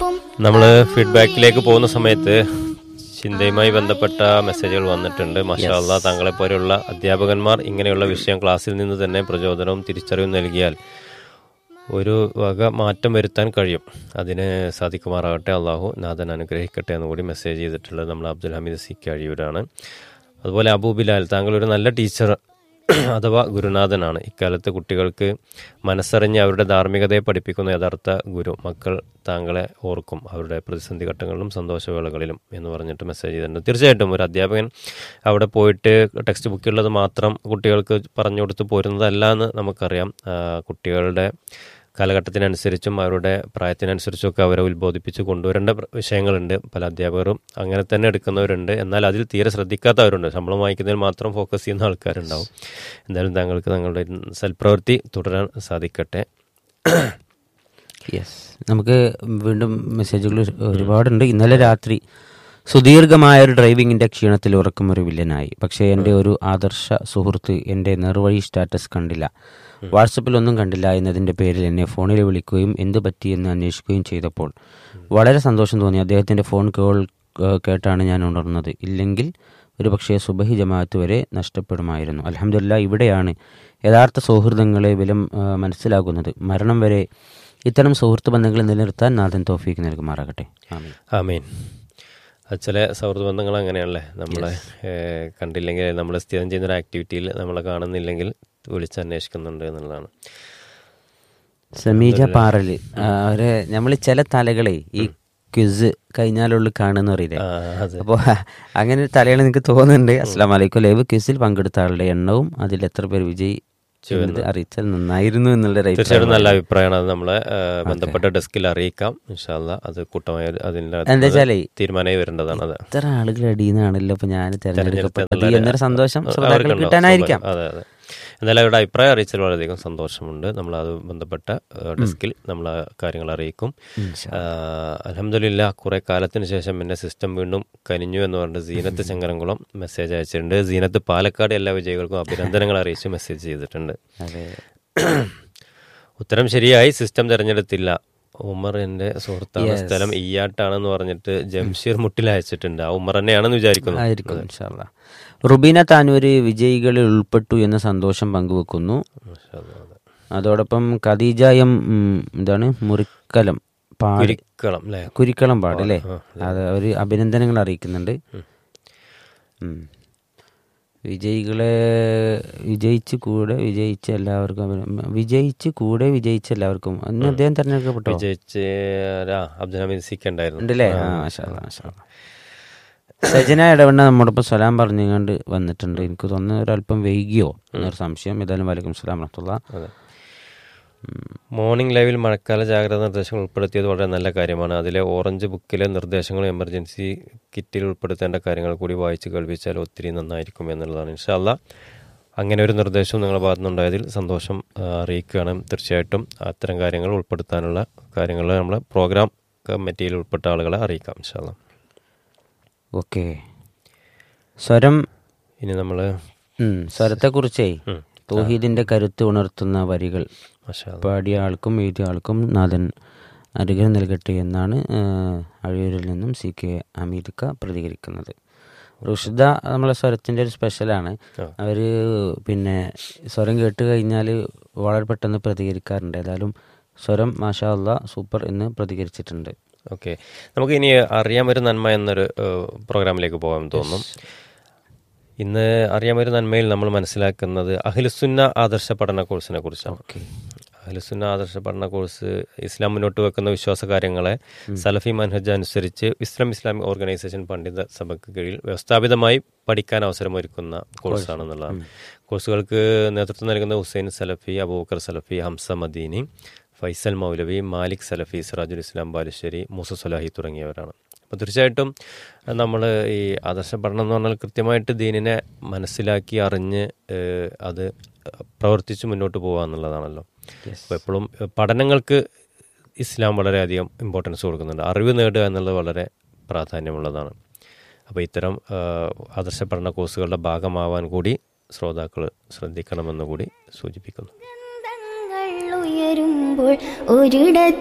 നമ്മൾ ഫീഡ്ബാക്കിലേക്ക് പോകുന്ന സമയത്ത് ചിന്തയുമായി ബന്ധപ്പെട്ട മെസ്സേജുകൾ വന്നിട്ടുണ്ട് മഷാല്ല താങ്കളെ പോലെയുള്ള അധ്യാപകന്മാർ ഇങ്ങനെയുള്ള വിഷയം ക്ലാസ്സിൽ നിന്ന് തന്നെ പ്രചോദനവും തിരിച്ചറിവും നൽകിയാൽ ഒരു വക മാറ്റം വരുത്താൻ കഴിയും അതിന് സാധിക്കുമാറാകട്ടെ അള്ളാഹു നാഥൻ അനുഗ്രഹിക്കട്ടെ എന്ന് കൂടി മെസ്സേജ് ചെയ്തിട്ടുള്ളത് നമ്മൾ അബ്ദുൽ ഹമീദ് സി കഴിയൂരാണ് അതുപോലെ അബൂ ബിലാൽ താങ്കൾ ഒരു നല്ല ടീച്ചർ അഥവാ ഗുരുനാഥനാണ് ഇക്കാലത്ത് കുട്ടികൾക്ക് മനസ്സറിഞ്ഞ് അവരുടെ ധാർമ്മികതയെ പഠിപ്പിക്കുന്ന യഥാർത്ഥ ഗുരു മക്കൾ താങ്കളെ ഓർക്കും അവരുടെ പ്രതിസന്ധി ഘട്ടങ്ങളിലും സന്തോഷവേളകളിലും എന്ന് പറഞ്ഞിട്ട് മെസ്സേജ് ചെയ്തിട്ടുണ്ട് തീർച്ചയായിട്ടും ഒരു അധ്യാപകൻ അവിടെ പോയിട്ട് ടെക്സ്റ്റ് ബുക്കിലുള്ളത് മാത്രം കുട്ടികൾക്ക് പറഞ്ഞു കൊടുത്ത് പോരുന്നതല്ല എന്ന് നമുക്കറിയാം ആ, കുട്ടികളുടെ കാലഘട്ടത്തിനനുസരിച്ചും അവരുടെ പ്രായത്തിനനുസരിച്ചും ഒക്കെ അവരെ ഉത്ബോധിപ്പിച്ച് കൊണ്ടുവരേണ്ട പ്ര- വിഷയങ്ങളുണ്ട് പല അധ്യാപകരും അങ്ങനെ തന്നെ എടുക്കുന്നവരുണ്ട് എന്നാൽ അതിൽ തീരെ ശ്രദ്ധിക്കാത്തവരുണ്ട് ശമ്പളം വാങ്ങിക്കുന്നതിൽ മാത്രം ഫോക്കസ് ചെയ്യുന്ന ആൾക്കാരുണ്ടാവും എന്തായാലും താങ്കൾക്ക് തങ്ങളുടെ സൽപ്രവൃത്തി തുടരാൻ സാധിക്കട്ടെ യെസ് നമുക്ക് വീണ്ടും മെസ്സേജുകൾ ഒരുപാടുണ്ട് ഇന്നലെ രാത്രി സുദീർഘമായ ഒരു ഡ്രൈവിങ്ങിന്റെ ക്ഷീണത്തിൽ ഉറക്കം ഒരു വില്ലനായി പക്ഷേ എൻ്റെ ഒരു ആദർശ സുഹൃത്ത് എൻ്റെ നേർവഴി സ്റ്റാറ്റസ് കണ്ടില്ല വാട്സപ്പിൽ ഒന്നും കണ്ടില്ല എന്നതിൻ്റെ പേരിൽ എന്നെ ഫോണിൽ വിളിക്കുകയും എന്ത് പറ്റിയെന്ന് അന്വേഷിക്കുകയും ചെയ്തപ്പോൾ വളരെ സന്തോഷം തോന്നി അദ്ദേഹത്തിൻ്റെ ഫോൺ കോൾ ഏഹ്, കേട്ടാണ് ഞാൻ ഉണർന്നത് ഇല്ലെങ്കിൽ ഒരു പക്ഷേ സുബഹി ജമാഅത്ത് വരെ നഷ്ടപ്പെടുമായിരുന്നു അലഹമില്ല ഇവിടെയാണ് യഥാർത്ഥ സൗഹൃദങ്ങളെ വിലം ഏഹ്, മനസ്സിലാകുന്നത് മരണം വരെ ഇത്തരം സുഹൃത്ത് ബന്ധങ്ങൾ നിലനിർത്താൻ നാഥൻ തോഫീക്ക് നൽകുമാറാകട്ടെ ആമീൻ ആമീൻ അത് ചില സൗഹൃദ ബന്ധങ്ങൾ അങ്ങനെയാണല്ലേ നമ്മളെ ഏഹ്, കണ്ടില്ലെങ്കിൽ നമ്മൾ സ്ഥിരം ചെയ്യുന്ന ഒരു ആക്ടിവിറ്റിയിൽ നമ്മളെ കാണുന്നില്ലെങ്കിൽ വിളിച്ച് അന്വേഷിക്കുന്നുണ്ട് എന്നുള്ളതാണ് സമീജ പാറല് ആ, അവരെ നമ്മൾ ചില തലകളെ ഈ ക്വിസ് കഴിഞ്ഞാലുള്ളു കാണുന്ന അറിയില്ലേ ആ, അതെ അപ്പോൾ അങ്ങനെ ഒരു തലയാണ് നിങ്ങൾക്ക് തോന്നുന്നുണ്ട് അസ്ലാം വലൈക്കും ലൈവ് ക്വിസിൽ പങ്കെടുത്ത ആളുടെ എണ്ണവും അതിൽ എത്ര പേർ വിജയി എന്നത് അറിയിച്ചാൽ നന്നായിരുന്നു എന്നുള്ള ഒരു തീർച്ചയായിട്ടും അഭിപ്രായം നല്ല അഭിപ്രായമാണ് അത് നമ്മളെ ഏഹ്, ബന്ധപ്പെട്ട ഡെസ്കിൽ അറിയിക്കാം ഇൻഷാല്ല അത് കൂട്ടമായി അതിൻ്റെ എന്താ വെച്ചാലേ തീരുമാനമായി വരേണ്ടതാണ് അത് ഇത്ര ആളുകൾ അടിയുന്നാണല്ലോ അപ്പൊ ഞാൻ തെരഞ്ഞെടുക്കപ്പെട്ടത് എന്നുള്ളൊരു- എന്നൊരു സന്തോഷം അവർക്ക് ശ്രോതാക്കൾക്ക് ഉണ്ടാവും. കിട്ടാനായിരിക്കാം അതെ അതെ എന്തായാലും അവരുടെ അഭിപ്രായം അറിയിച്ചതിൽ വളരെയധികം സന്തോഷമുണ്ട് നമ്മൾ അത് ബന്ധപ്പെട്ട ഏഹ്, ഡെസ്കിൽ നമ്മൾ ആ കാര്യങ്ങൾ അറിയിക്കും അലഹമില്ല കുറെ കാലത്തിന് ശേഷം എന്റെ സിസ്റ്റം വീണ്ടും കനിഞ്ഞു എന്ന് പറഞ്ഞിട്ട് സീനത്ത് ശങ്കരംകുളം മെസ്സേജ് അയച്ചിട്ടുണ്ട് സീനത്ത് പാലക്കാട് എല്ലാ വിജയികൾക്കും അഭിനന്ദനങ്ങൾ അറിയിച്ച് മെസ്സേജ് ചെയ്തിട്ടുണ്ട് അതെ ഉത്തരം ശരിയായി സിസ്റ്റം തിരഞ്ഞെടുത്തില്ല ഉമർ എന്റെ സുഹൃത്താണ് സ്ഥലം ഈയാട്ടാണെന്ന് പറഞ്ഞിട്ട് ജംഷീർ മുട്ടിൽ അയച്ചിട്ടുണ്ട് ആ ഉമർ തന്നെയാണെന്ന് വിചാരിക്കുന്നു ആയിരിക്കും ഇൻഷാല്ലാ റുബീന താനൂര് വിജയികളിൽ ഉൾപ്പെട്ടു എന്ന സന്തോഷം പങ്കുവെക്കുന്നു മാഷാ അല്ലാ, അതെ. അതോടൊപ്പം ഖദീജ എം ഉം, എന്താണ് മുറിക്കലം പാടി കുരിക്കളം അല്ലേ കുരിക്കളം പാട് അല്ലേ അത് ഒരു അഭിനന്ദനങ്ങൾ അറിയിക്കുന്നുണ്ട് ഉം. വിജയികളെ വിജയിച്ച് കൂടെ വിജയിച്ച എല്ലാവർക്കും അഭിന- വിജയിച്ച് കൂടെ വിജയിച്ച എല്ലാവർക്കും അന്ന് അദ്ദേഹം തെരഞ്ഞെടുക്കപ്പെട്ടോ വിജയിച്ച് ആ, അബ്ദുൽ ഹമീദ് സിക്ക് ഉണ്ടായിരുന്നു ഉണ്ടല്ലേ ആ മാഷാ അല്ലാ, മാഷാ അല്ലാ. സജന ഇടവണ്ണ നമ്മോടൊപ്പം സലാം പറഞ്ഞുകൊണ്ട് വന്നിട്ടുണ്ട് എനിക്ക് തോന്നുന്നു ഒരല്പം വൈകിയോ എന്നൊരു സംശയം ഏതായാലും വലൈക്കും സലാം റഹ്മത്തുള്ള അതെ മോർണിംഗ് ലൈവിൽ മഴക്കാല ജാഗ്രതാ നിർദ്ദേശങ്ങൾ ഉൾപ്പെടുത്തിയത് വളരെ നല്ല കാര്യമാണ് അതിലെ ഓറഞ്ച് ബുക്കിലെ നിർദ്ദേശങ്ങളും എമർജൻസി കിറ്റിൽ ഉൾപ്പെടുത്തേണ്ട കാര്യങ്ങൾ കൂടി വായിച്ച് കേൾപ്പിച്ചാൽ ഒത്തിരി നന്നായിരിക്കും എന്നുള്ളതാണ് ഇൻഷാല്ല അങ്ങനെ ഒരു നിർദ്ദേശവും നിങ്ങളുടെ ഭാഗത്തു നിന്നുണ്ടായതിൽ സന്തോഷം ആ, അറിയിക്കുകയാണ് തീർച്ചയായിട്ടും അത്തരം കാര്യങ്ങൾ ഉൾപ്പെടുത്താനുള്ള കാര്യങ്ങൾ നമ്മൾ പ്രോഗ്രാം കമ്മിറ്റിയിൽ ഉൾപ്പെട്ട ആളുകളെ അറിയിക്കാം ഇൻഷാല്ല ഓക്കെ സ്വരം ഇനി നമ്മൾ ഉം, സ്വരത്തെക്കുറിച്ചേ തൗഹീദിന്റെ കരുത്ത് ഉണർത്തുന്ന വരികൾ മഷാ പാടിയ ആൾക്കും എഴുതിയ ആൾക്കും നാഥൻ അനുഗ്രഹം നൽകട്ടെ എന്നാണ് ആ, അഴിയൂരിൽ നിന്നും സി കെ അമീദ്ക്ക പ്രതികരിക്കുന്നത് റുഷിദ നമ്മളെ സ്വരത്തിൻ്റെ ഒരു സ്പെഷ്യലാണ് അവർ പിന്നെ സ്വരം കേട്ട് കഴിഞ്ഞാൽ വളരെ പെട്ടെന്ന് പ്രതികരിക്കാറുണ്ട് ഏതായാലും സ്വരം മാഷാ അള്ളാ സൂപ്പർ എന്ന് പ്രതികരിച്ചിട്ടുണ്ട് ഓക്കെ നമുക്ക് ഇനി അറിയാൻ ഒരു നന്മ എന്നൊരു ഏഹ്, പ്രോഗ്രാമിലേക്ക് പോകാൻ തോന്നും ഇന്ന് അറിയാൻ ഒരു നന്മയിൽ നമ്മൾ മനസ്സിലാക്കുന്നത് അഖിലുസുന്ന ആദർശ പഠന കോഴ്സിനെ കുറിച്ചാണ് അഖിലുസുന്ന ആദർശ പഠന കോഴ്സ് ഇസ്ലാം മുന്നോട്ട് വെക്കുന്ന വിശ്വാസ കാര്യങ്ങളെ സലഫി മനഹജ് അനുസരിച്ച് ഇസ്ലാം ഇസ്ലാമിക് ഓർഗനൈസേഷൻ പണ്ഡിത സഭയ്ക്ക് കീഴിൽ വ്യവസ്ഥാപിതമായി പഠിക്കാൻ അവസരമൊരുക്കുന്ന കോഴ്സാണെന്നുള്ളതാണ് കോഴ്സുകൾക്ക് നേതൃത്വം നൽകുന്ന ഹുസൈൻ സലഫി അബൂബക്കർ സലഫി ഹംസ മദീനി ഫൈസൽ മൗലവി മാലിക് സലഫി സിറാജുൽ ഇസ്ലാം ബാലുശ്ശേരി മൂസ സുലാഹി തുടങ്ങിയവരാണ് അപ്പോൾ തീർച്ചയായിട്ടും നമ്മൾ ഈ ആദർശ പഠനം എന്ന് പറഞ്ഞാൽ കൃത്യമായിട്ട് ദീനിനെ മനസ്സിലാക്കി അറിഞ്ഞ് ഏഹ്, അത് പ്രവർത്തിച്ച് മുന്നോട്ട് പോകുക എന്നുള്ളതാണല്ലോ അപ്പോൾ എപ്പോഴും പഠനങ്ങൾക്ക് ഇസ്ലാം വളരെയധികം ഇമ്പോർട്ടൻസ് കൊടുക്കുന്നുണ്ട് അറിവ് നേടുക എന്നുള്ളത് വളരെ പ്രാധാന്യമുള്ളതാണ് അപ്പോൾ ഇത്തരം ഏഹ്, ആദർശ പഠന കോഴ്സുകളുടെ ഭാഗമാവാൻ കൂടി ശ്രോതാക്കൾ ശ്രദ്ധിക്കണമെന്ന് കൂടി സൂചിപ്പിക്കുന്നു ഗന്ധങ്ങൾ ഉയരുമ്പോൾ ഒരിടത്ത്